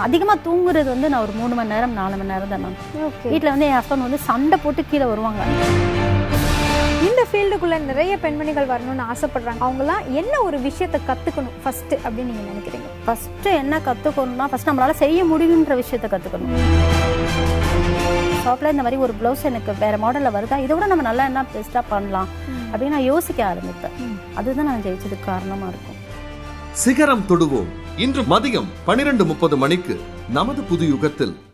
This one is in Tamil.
அதிகமாக தூங்குறது வந்து நான் ஒரு மூணு மணி நேரம் நாலு மணி நேரம் தான் மேம் ஓகே வீட்டில் வந்து என் ஹஸ்பண்ட் வந்து சண்டை போட்டு கீழே வருவாங்க இந்த ஃபீல்டுக்குள்ள நிறைய பெண்மணிகள் வரணும்னு ஆசைப்படுறாங்க அவங்கலாம் என்ன ஒரு விஷயத்தை கத்துக்கணும் ஃபர்ஸ்ட் அப்படின்னு நீங்க நினைக்கிறீங்க ஃபஸ்ட்டு என்ன கற்றுக்கணும்னா ஃபஸ்ட் நம்மளால் செய்ய முடியுன்ற விஷயத்தை கற்றுக்கணும் ஷாப்பில் இந்த மாதிரி ஒரு ப்ளவுஸ் எனக்கு வேறு மாடலில் வருதா இதை விட நம்ம நல்லா என்ன பெஸ்ட்டாக பண்ணலாம் அப்படின்னு நான் யோசிக்க ஆரம்பிப்பேன் அதுதான் நான் ஜெயிச்சதுக்கு காரணமாக இருக்கும் சிகரம் தொடுவோம் இன்று மதியம் பனிரெண்டு முப்பது மணிக்கு நமது புது யுகத்தில்